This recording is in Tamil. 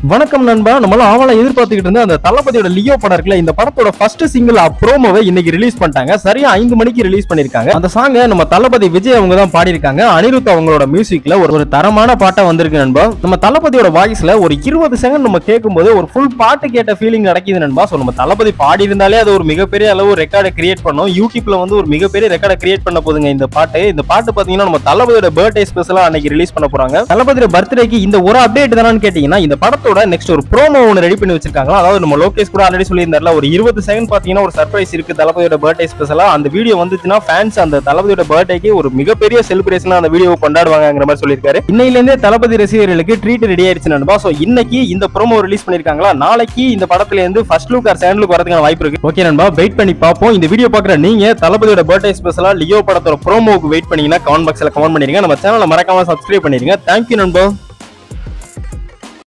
வணக்கம் நண்பா நம்மளாம் ஆவலா எதிர்பார்த்துக்கிட்டு இருந்த அந்த தளபதியோட லியோ படம் இருக்குல்ல இந்த படத்தோட ஃபர்ஸ்ட் சிங்கிள் ப்ரோமோவை இன்னைக்கு ரிலீஸ் பண்ணிட்டாங்க சரியா ஐந்து மணிக்கு ரிலீஸ் பண்ணிருக்காங்க அந்த சாங்கை நம்ம தளபதி விஜய் அவங்க தான் பாடியிருக்காங்க அனிருத் அவங்களோட மியூசிக்ல ஒரு ஒரு தரமான பாட்டா வந்திருக்கு நண்பா நம்ம தளபதியோட வாய்ஸ்ல ஒரு இருபது செகண்ட் நம்ம கேட்கும்போது ஒரு ஃபுல் பாட்டு கேட்ட ஃபீலிங் நடக்குது நண்பா ஸோ நம்ம தளபதி பாடி இருந்தாலே அது ஒரு மிகப்பெரிய அளவு ரெக்கார்டை கிரியேட் பண்ணோம் யூடியூப்ல வந்து ஒரு மிகப்பெரிய ரெக்கார்டை கிரியேட் பண்ண போதுங்க இந்த பாட்டு இந்த பாட்டு பாத்தீங்கன்னா நம்ம தளபதியோட பர்த்டே ஸ்பெஷலா அன்னைக்கு ரிலீஸ் பண்ண போறாங்க தளபதியோட பர்த்டேக்கு இந்த ஒரு அப்டேட் தானு கேட்டீங்கன்னா இந்த படத்தோட நெக்ஸ்ட் ஒரு ப்ரோமோ ஒன்று ரெடி பண்ணி வச்சிருக்காங்க அதாவது நம்ம லோகேஷ் கூட ஆல்ரெடி சொல்லியிருந்தார்ல ஒரு இருபது செகண்ட் பாத்தீங்கன்னா ஒரு சர்ப்ரைஸ் இருக்கு தளபதியோட பர்த்டே ஸ்பெஷலா அந்த வீடியோ வந்துச்சுன்னா ஃபேன்ஸ் அந்த தளபதியோட பர்த்டேக்கு ஒரு மிகப்பெரிய செலிப்ரேஷன் அந்த வீடியோ கொண்டாடுவாங்கங்கிற மாதிரி சொல்லியிருக்காரு இன்னையில இருந்தே தளபதி ரசிகர்களுக்கு ட்ரீட் ரெடி ஆயிருச்சு நண்பா சோ இன்னைக்கு இந்த ப்ரோமோ ரிலீஸ் பண்ணிருக்காங்களா நாளைக்கு இந்த படத்துல இருந்து first look or second look வரதுக்கான வாய்ப்பு இருக்கு ஓகே நண்பா வெயிட் பண்ணி பார்ப்போம் இந்த வீடியோ பாக்குற நீங்க தளபதியோட பர்த்டே ஸ்பெஷலா லியோ படத்தோட ப்ரோமோக்கு வெயிட் பண்ணீங்கன்னா கமெண்ட் பாக்ஸ்ல கமெண்ட் பண்ணிருங்க நம்ம சேனலை மறக்காம சப்ஸ்கிரைப் பண்ணிருங்க தேங்க்யூ நண்பா